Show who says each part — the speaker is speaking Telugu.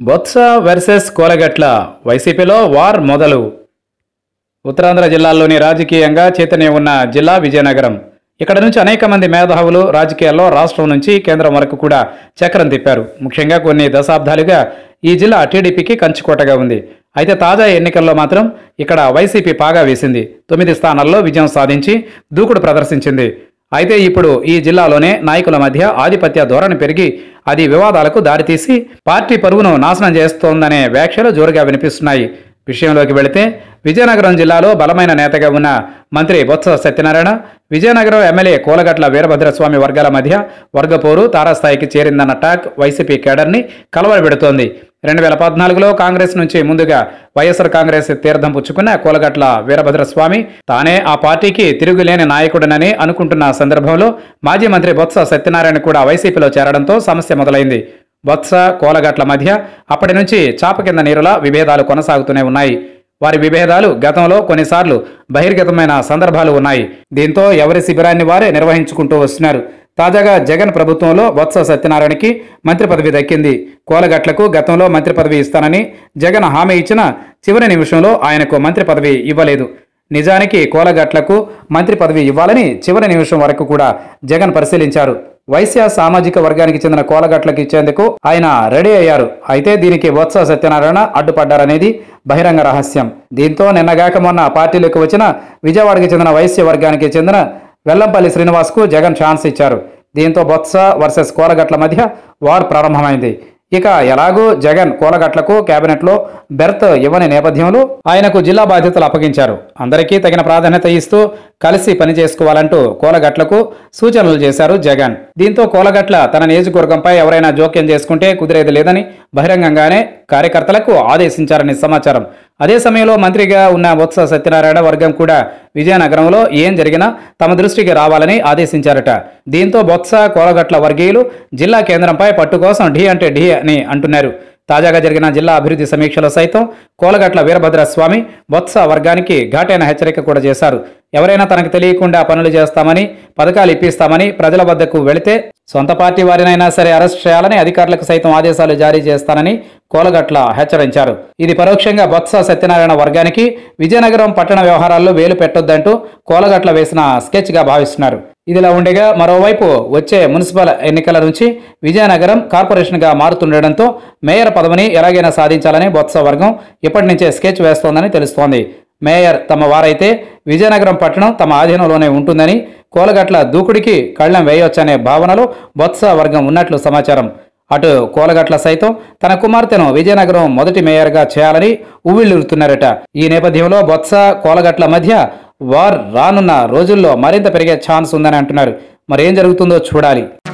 Speaker 1: బొత్స వర్సెస్ కోలగట్ల వైసీపీలో వార్ మొదలు ఉత్తరాంధ్ర జిల్లాల్లోని రాజకీయంగా చైతన్యం ఉన్న జిల్లా విజయనగరం ఇక్కడ నుంచి అనేక మంది మేధావులు రాజకీయాల్లో రాష్ట్రం నుంచి కేంద్రం వరకు కూడా చక్రం తిప్పారు ముఖ్యంగా కొన్ని దశాబ్దాలుగా ఈ జిల్లా టీడీపీకి కంచుకోటగా ఉంది అయితే తాజా ఎన్నికల్లో మాత్రం ఇక్కడ వైసీపీ పాగా వేసింది తొమ్మిది స్థానాల్లో విజయం సాధించి దూకుడు ప్రదర్శించింది అయితే ఇప్పుడు ఈ జిల్లాలోనే నాయకుల మధ్య ఆధిపత్య ధోరణి పెరిగి అది వివాదాలకు దారితీసి పార్టీ పరువును నాశనం చేస్తోందనే వ్యాఖ్యలు జోరుగా వినిపిస్తున్నాయి విషయంలోకి వెళితే విజయనగరం జిల్లాలో బలమైన నేతగా ఉన్న మంత్రి బొత్స సత్యనారాయణ విజయనగరం ఎమ్మెల్యే కోలగట్ల వీరభద్రస్వామి వర్గాల మధ్య వర్గపోరు తారాస్థాయికి చేరిందన్న టాక్ వైసీపీ కేడర్ని కలవరపెడుతోంది రెండు వేల పద్నాలుగులో కాంగ్రెస్ నుంచి ముందుగా వైఎస్ఆర్ కాంగ్రెస్ తీర్థం పుచ్చుకున్న కోలగట్ల వీరభద్రస్వామి తానే ఆ పార్టీకి తిరుగులేని నాయకుడనని అనుకుంటున్న సందర్భంలో మాజీ మంత్రి బొత్స సత్యనారాయణ కూడా వైసీపీలో చేరడంతో సమస్య మొదలైంది బొత్స కోలగట్ల మధ్య అప్పటి నుంచి చాప కింద నీరులా విభేదాలు కొనసాగుతూనే ఉన్నాయి వారి విభేదాలు గతంలో కొన్నిసార్లు బహిర్గతమైన సందర్భాలు ఉన్నాయి దీంతో ఎవరి శిబిరాన్ని వారే నిర్వహించుకుంటూ వస్తున్నారు తాజాగా జగన్ ప్రభుత్వంలో బొత్స సత్యనారాయణకి మంత్రి పదవి దక్కింది కోలగట్లకు గతంలో మంత్రి పదవి ఇస్తానని జగన్ హామీ ఇచ్చిన చివరి నిమిషంలో ఆయనకు మంత్రి పదవి ఇవ్వలేదు నిజానికి కోలగట్లకు మంత్రి పదవి ఇవ్వాలని చివరి నిమిషం వరకు కూడా జగన్ పరిశీలించారు వైశ్య సామాజిక వర్గానికి చెందిన కోలగట్లకు ఇచ్చేందుకు ఆయన రెడీ అయ్యారు అయితే దీనికి బొత్స సత్యనారాయణ అడ్డుపడ్డారనేది బహిరంగ రహస్యం దీంతో నిన్నగాక మొన్న పార్టీలోకి వచ్చిన విజయవాడకి చెందిన వైశ్య వర్గానికి చెందిన వెల్లంపల్లి శ్రీనివాస్కు జగన్ ఛాన్స్ ఇచ్చారు దీంతో బొత్స వర్సెస్ కోలగట్ల మధ్య వార్ ప్రారంభమైంది ఇక ఎలాగూ జగన్ కోలగట్లకు కేబినెట్లో బెర్త్ ఇవ్వని నేపథ్యంలో ఆయనకు జిల్లా బాధ్యతలు అప్పగించారు అందరికీ తగిన ప్రాధాన్యత ఇస్తూ కలిసి పనిచేసుకోవాలంటూ కోలగట్లకు సూచనలు చేశారు జగన్ దీంతో కోలగట్ల తన నియోజకవర్గంపై ఎవరైనా జోక్యం చేసుకుంటే కుదిరేది లేదని బహిరంగంగానే కార్యకర్తలకు ఆదేశించారని సమాచారం అదే సమయంలో మంత్రిగా ఉన్న బొత్స సత్యనారాయణ వర్గం కూడా విజయనగరంలో ఏం జరిగినా తమ దృష్టికి రావాలని ఆదేశించారట దీంతో బొత్స కోలగట్ల వర్గీయులు జిల్లా కేంద్రంపై పట్టు కోసం ఢీ అంటే ఢీ అని అంటున్నారు తాజాగా జరిగిన జిల్లా అభివృద్ధి సమీక్షలో సైతం కోలగట్ల వీరభద్ర స్వామి బొత్స వర్గానికి ఘాటైన హెచ్చరిక కూడా చేశారు ఎవరైనా తనకు తెలియకుండా పనులు చేస్తామని పథకాలు ఇప్పిస్తామని ప్రజల వద్దకు వెళితే సొంత పార్టీ వారినైనా సరే అరెస్ట్ చేయాలని అధికారులకు సైతం ఆదేశాలు జారీ చేస్తానని కోలగట్ల హెచ్చరించారు ఇది పరోక్షంగా బొత్స సత్యనారాయణ వర్గానికి విజయనగరం పట్టణ వ్యవహారాల్లో వేలు పెట్టొద్దంటూ కోలగట్ల వేసిన స్కెచ్గా భావిస్తున్నారు ఇదిలా ఉండగా మరోవైపు వచ్చే మున్సిపల్ ఎన్నికల నుంచి విజయనగరం కార్పొరేషన్గా మారుతుండటంతో మేయర్ పదవిని ఎలాగైనా సాధించాలని బొత్స వర్గం ఇప్పటి నుంచే స్కెచ్ వేస్తోందని తెలుస్తోంది మేయర్ తమ వారైతే విజయనగరం పట్టణం తమ ఆధీనంలోనే ఉంటుందని కోలగట్ల దూకుడికి కళ్ళెం వేయొచ్చనే భావనలో బొత్స వర్గం ఉన్నట్లు సమాచారం అటు కోలగట్ల సైతం తన కుమార్తెను విజయనగరం మొదటి మేయర్గా చేయాలని ఉవ్విళ్ళూరుతున్నారట ఈ నేపథ్యంలో బొత్స కోలగట్ల మధ్య వార్ రానున్న రోజుల్లో మరింత పెరిగే ఛాన్స్ ఉందని అంటున్నారు మరేం జరుగుతుందో చూడాలి